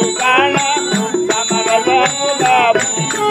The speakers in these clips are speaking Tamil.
காண சமரசமுதாபம்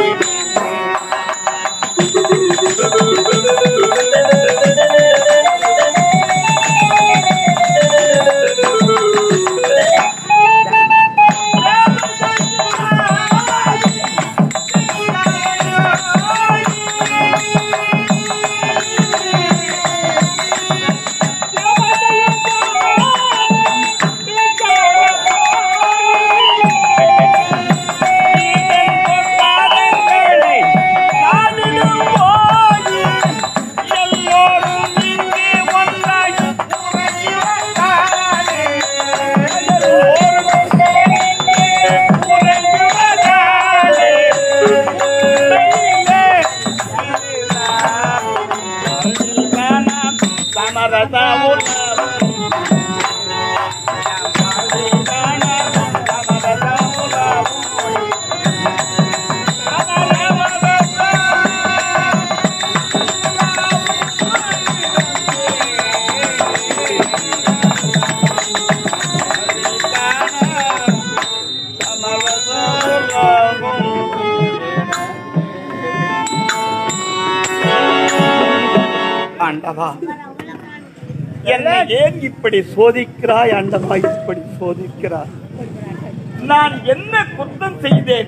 ஆண்டவா என்னை ஏன் இப்படி சோதிக்கிறாய் ஆண்டவா இப்படி சோதிக்கிறாய் நான் என்ன குற்றம் செய்தேன்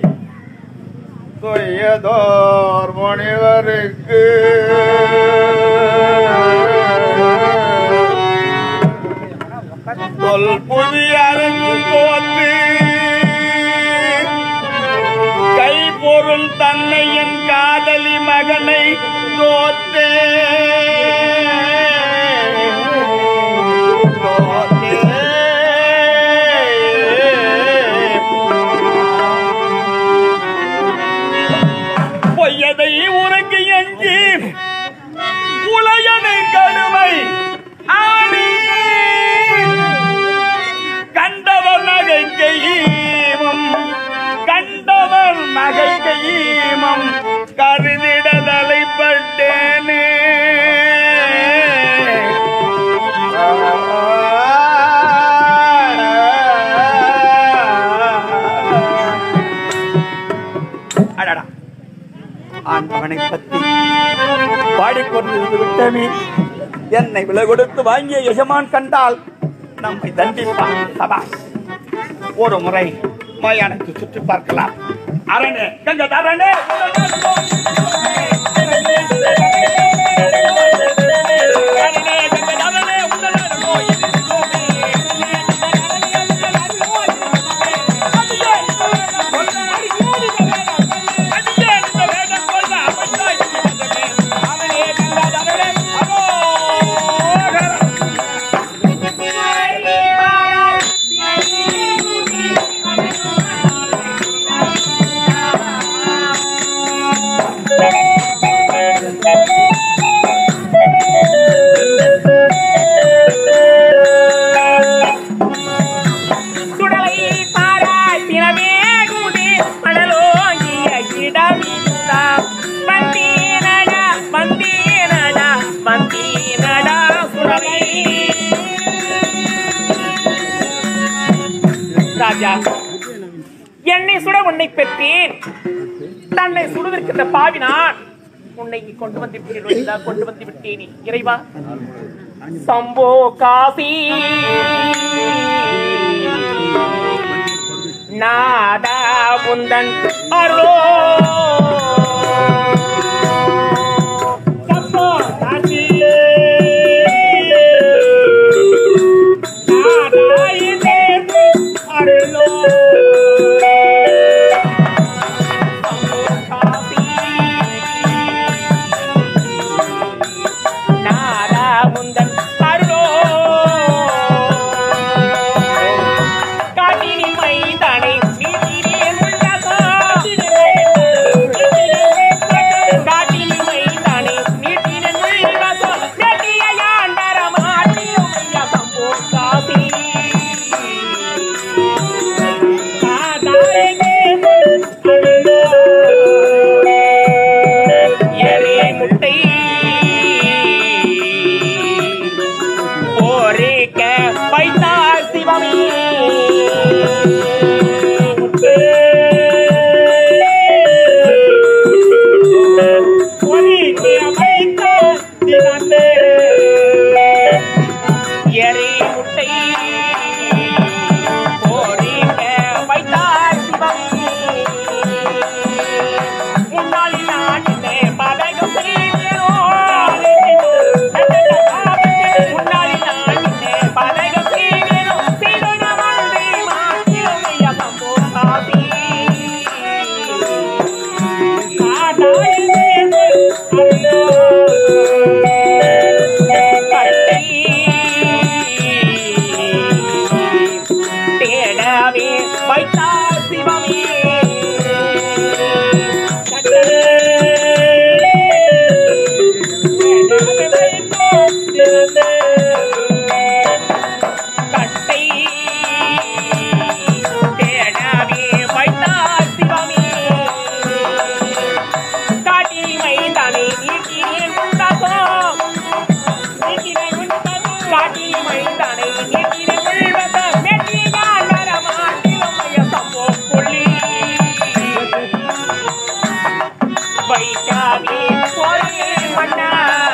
கொடியதோர் முனிவருக்கு சொல் புதியரங்கு தோற்று கைபொருள் தன்னை என் காதலி மகனை தோற்றே பொய்யதை உனக்கு எஞ்சி உலகனை கடுமை ஆணி கண்டவர் நகைக்கு ஈமம் கண்டவர் நகைக்கு ஈமம் கருதிட தலைப்பட்டேனே அடடா ஆண்டவனை பற்றி பாடிக்கொண்டிருந்து விட்டமே என்னை விலை கொடுத்து வாங்கிய எஜமான் கண்டால் நம்மை தண்டிப்பான் சபா ஒரு முறை மயானத்தை சுற்றி பார்க்கலாம் அரணே கங்க தரணே அரணே, கங்க தரணே, உன்னதன கோயில் சுடலை பாராட்டினவே குடி மணலோங்கிய இடமில்லா வந்தீனடா வந்தீனடா வந்தீனடா சுடலை ராஜா என்னை சுட உன்னை பெற்றேன் தன்னை சுடுவதற்கின்ற பாவி நான் உன்னை இங்கு கொண்டு வந்து விட்டேன் கொண்டு வந்து விட்டேனே இறைவா சம்போ காசி நாதா முந்தன் அருளோ சம்போ காசி நாதா இதே அருளோ சம்போ காசி நாதா முந்தன் அருளோ காட்டினில் மைதானை நீதிலே உள்ள காட்டிலே வைத்தா சிவமே கட்டை தேடாவே வைத்தா சிவமே காட்டில் மைந்தானே நீட்டினேன் உண்டாகும் நீட்டினேன் உண்டாகும் காட்டில் மைந்தானே நீட்டினேன் உள்வதம் மெட்டினால் நரமாட்டிலும் மயசம்போ புள்ளி வைக்காவே போரே மன்னா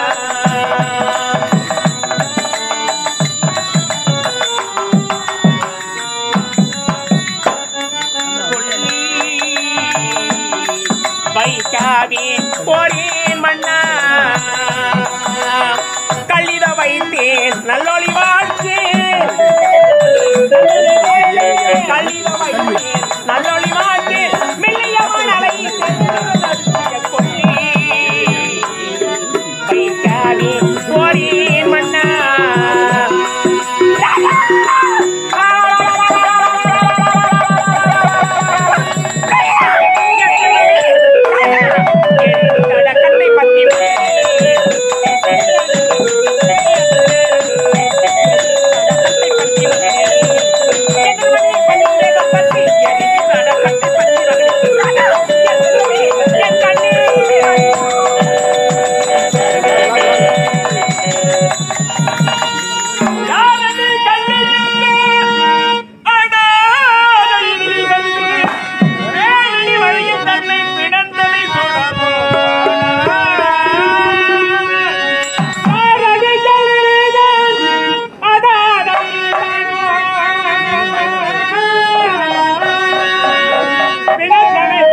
வைக்காதே போரேன் மன்னா கள்ளித வைத்தேன் நல்லொளி வாழ்க்கை கள்ளித வைத்தேன் நல்லொளி வாழ்க்கை மெல்லியவன் அலை வைக்காதே போரேன் மன்னா கண்ணை பத்தி யாரது கண்ணில் அடாதையில் வந்து வேலி வழியில் தன்னை பிணந்ததை சொல்லவோ யாரது கண்ணில் அடாதையில் பிணந்ததை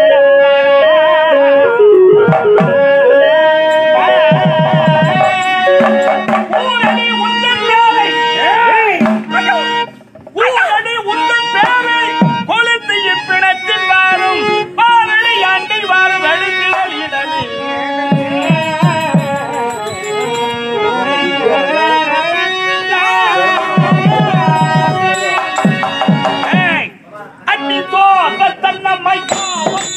ஊரணி உந்தன் பேரை ஏய் ஊரணி உந்தன் பேரை கொளுத்து இப்பிணத்தில் வாரும் பாரடி ஆண்டை வாரும் அழுங்குதல் இடமே ஏய் அன்னி தோ தன்னம்மை காவல்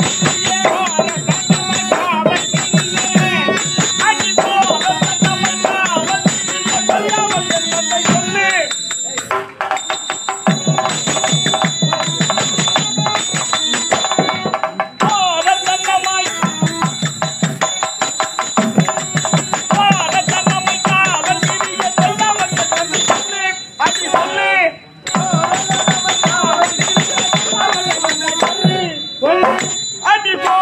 அடி போ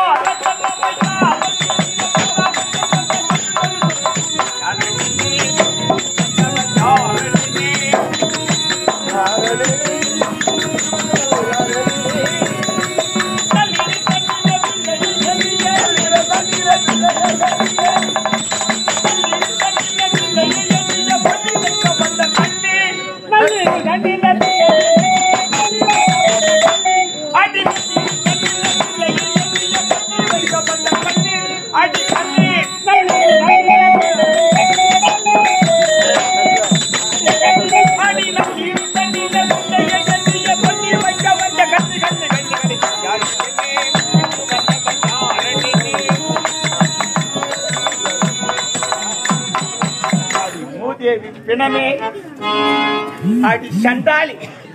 அடி அடி அடி நம்பி தண்ணில முந்தைய கண்ணிய பொன்னி வைக்க வந்த கண்ணு கண்ணு கண்ணு கண்ணு யாரு மூதேவி பிணமே அடி சண்டாளி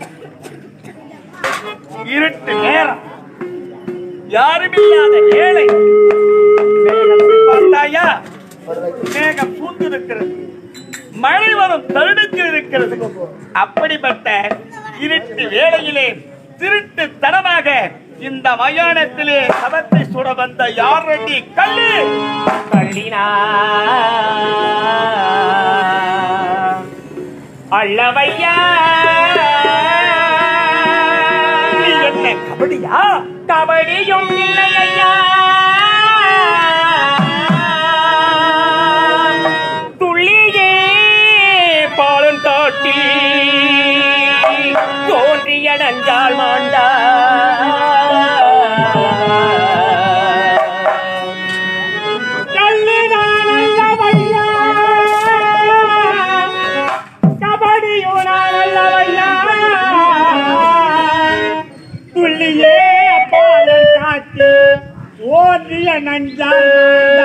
இருட்டு நேரம் யாருமில்லாத ஏழை மேகத்தை பார்த்தாயா மேகம் பூந்து இருக்கிறது மழை வரும் தருணத்தில் இருக்கிறது அப்படிப்பட்ட இருட்டு வேளையிலே திருட்டு தனமாக இந்த மயானத்திலே சபத்தை சுட வந்த யார் ரெட்டி கல்லு கள்ளினா அல்லவையா நீ என்ன கபடியா கபடியும் இல்லை ஐயா துள்ளியே பாலன் காட்டி தோன்றிய நஞ்சால் மாண்டா கல்லுதான் அல்லவையா கபடியோ நான் அல்லவையா நஞ்சான்